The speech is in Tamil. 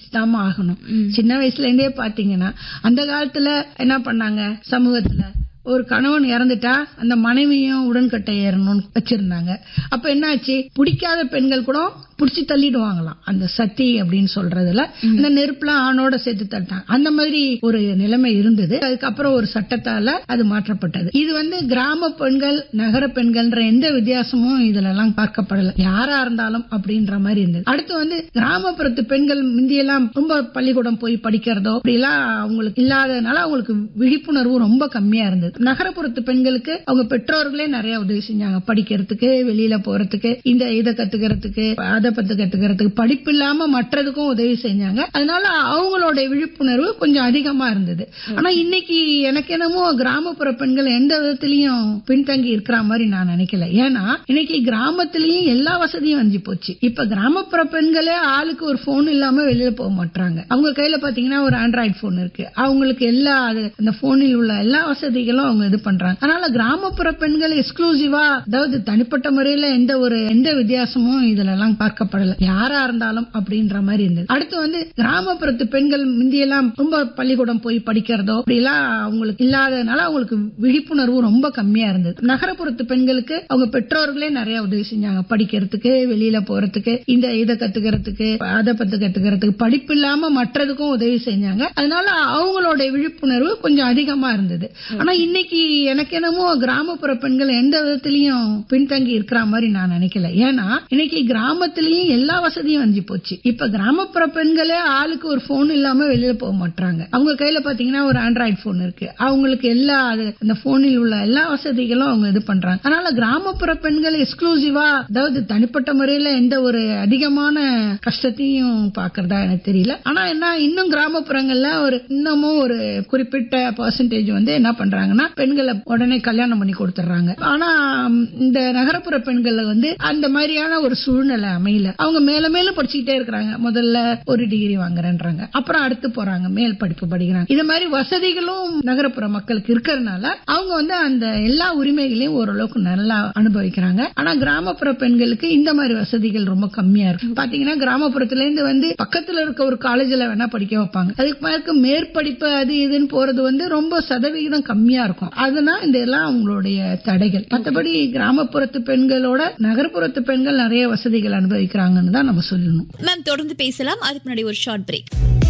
தான் ஆகணும் சின்ன வயசுல இருந்தே பாத்தீங்கன்னா அந்த காலத்துல என்ன பண்ணாங்க சமூகத்துல ஒரு கணவன் இறந்துட்டா அந்த மனைவியும் உடன்கட்டை ஏறணும்னு வச்சிருந்தாங்க அப்ப என்னாச்சு பிடிக்காத பெண்கள் கூட புடிச்சு தள்ளிடுவாங்களாம் அந்த சத்தி அப்படின்னு சொல்றதுல அந்த நெருப்புல ஆணோட சேர்த்து தட்டாங்க அந்த மாதிரி ஒரு நிலைமை இருந்தது அதுக்கப்புறம் ஒரு சட்டத்தால அது மாற்றப்பட்டது இது வந்து கிராம பெண்கள் நகர பெண்கள்ன்ற எந்த வித்தியாசமும் இதுல எல்லாம் பார்க்கப்படல யாரா இருந்தாலும் அப்படின்ற மாதிரி இருந்தது அடுத்து வந்து கிராமப்புறத்து பெண்கள் முந்தியெல்லாம் ரொம்ப பள்ளிக்கூடம் போய் படிக்கிறதோ அப்படிலாம் அவங்களுக்கு இல்லாததுனால அவங்களுக்கு விழிப்புணர்வு ரொம்ப கம்மியா இருந்தது நகரப்புறத்து பெண்களுக்கு அவங்க பெற்றோர்களே நிறைய உதவி செஞ்சாங்க படிக்கிறதுக்கு வெளியில போறதுக்கு இந்த இதை கத்துக்கிறதுக்கு அதை பத்து கத்துக்கிறதுக்கு படிப்பு இல்லாம மற்றதுக்கும் உதவி செஞ்சாங்க அதனால அவங்களோட விழிப்புணர்வு கொஞ்சம் அதிகமா இருந்தது ஆனா இன்னைக்கு எனக்கு என்னமோ கிராமப்புற பெண்கள் எந்த விதத்திலையும் பின்தங்கி இருக்கிற மாதிரி நான் நினைக்கல ஏன்னா இன்னைக்கு கிராமத்திலயும் எல்லா வசதியும் வந்து போச்சு இப்ப கிராமப்புற பெண்களே ஆளுக்கு ஒரு போன் இல்லாம வெளியில போக மாட்டாங்க அவங்க கையில பாத்தீங்கன்னா ஒரு ஆண்ட்ராய்டு போன் இருக்கு அவங்களுக்கு எல்லா அது- அந்த போனில் உள்ள எல்லா வசதிகளும் அவங்க இது பண்றாங்க அதனால கிராமப்புற பெண்கள் எக்ஸ்க்ளூசிவா அதாவது தனிப்பட்ட முறையில எந்த ஒரு எந்த வித்தியாசமும் இதுல எல்லாம் பார்க்கப்படல யாரா இருந்தாலும் அப்படின்ற மாதிரி இருந்தது அடுத்து வந்து கிராமப்புறத்து பெண்கள் முந்தியெல்லாம் ரொம்ப பள்ளிக்கூடம் போய் படிக்கிறதோ அப்படிலாம் அவங்களுக்கு இல்லாததுனால அவங்களுக்கு விழிப்புணர்வு ரொம்ப கம்மியா இருந்தது நகரப்புறத்து பெண்களுக்கு அவங்க பெற்றோர்களே நிறைய உதவி செஞ்சாங்க படிக்கிறதுக்கு வெளியில போறதுக்கு இந்த இதை கத்துக்கிறதுக்கு அதை பத்து கத்துக்கிறதுக்கு படிப்பு இல்லாம மற்றதுக்கும் உதவி செஞ்சாங்க அதனால அவங்களோட விழிப்புணர்வு கொஞ்சம் அதிகமா இருந்தது ஆனா இன்னைக்கு எனக்கு என்னமோ கிராமப்புற பெண்கள் எந்த விதத்திலையும் பின்தங்கி இருக்கிற மாதிரி நான் நினைக்கல ஏன்னா இன்னைக்கு கிராமத்திலயும் எல்லா வசதியும் வந்து போச்சு இப்ப கிராமப்புற பெண்களே ஆளுக்கு ஒரு போன் இல்லாம வெளியில போக மாட்டாங்க அவங்க கையில பாத்தீங்கன்னா ஒரு ஆண்ட்ராய்டு போன் இருக்கு அவங்களுக்கு எல்லா அது- அந்த போனில் உள்ள எல்லா வசதிகளும் அவங்க இது பண்றாங்க அதனால கிராமப்புற பெண்கள் எக்ஸ்க்ளூசிவா அதாவது தனிப்பட்ட முறையில எந்த ஒரு அதிகமான கஷ்டத்தையும் பாக்குறதா எனக்கு தெரியல ஆனா என்ன இன்னும் கிராமப்புறங்கள்ல ஒரு இன்னமும் ஒரு குறிப்பிட்ட பர்சன்டேஜ் வந்து என்ன பண்றாங்கன்னா பெண்களை உடனே கல்யாணம் பண்ணி கொடுத்துறாங்க ஆனா ம், இந்த நகரப்புற பெண்கள் வந்து அந்த மாதிரியான ஒரு சூழ்நிலை அமையல அவங்க மேல மேல படிச்சுக்கிட்டே இருக்கிறாங்க முதல்ல ஒரு டிகிரி வாங்குறேன்றாங்க அப்புறம் அடுத்து போறாங்க மேல் படிப்பு படிக்கிறாங்க இந்த மாதிரி வசதிகளும் நகரப்புற மக்களுக்கு இருக்கிறதுனால அவங்க வந்து அந்த எல்லா உரிமைகளையும் ஓரளவுக்கு நல்லா அனுபவிக்கிறாங்க ஆனா கிராமப்புற பெண்களுக்கு இந்த மாதிரி வசதிகள் ரொம்ப கம்மியா இருக்கு பாத்தீங்கன்னா கிராமப்புறத்துல இருந்து வந்து பக்கத்துல இருக்க ஒரு காலேஜ்ல வேணா படிக்க வைப்பாங்க அதுக்கு மேற்கு மேற்படிப்பு அது இதுன்னு போறது வந்து ரொம்ப சதவிகிதம் கம்மியா இருக்கும் அதனால இந்த எல்லாம் அவங்களுடைய தடைகள் மத்தபடி கிராமப்புறத்து பெண்களோட நகர்ப்புறத்து பெண்கள் நிறைய வசதிகள் அனுபவிக்கிறாங்கன்னு தான் நம்ம சொல்லணும் மேம் தொடர்ந்து பேசலாம் அதுக்கு முன்னாடி ஒரு ஷார்ட் பிரேக்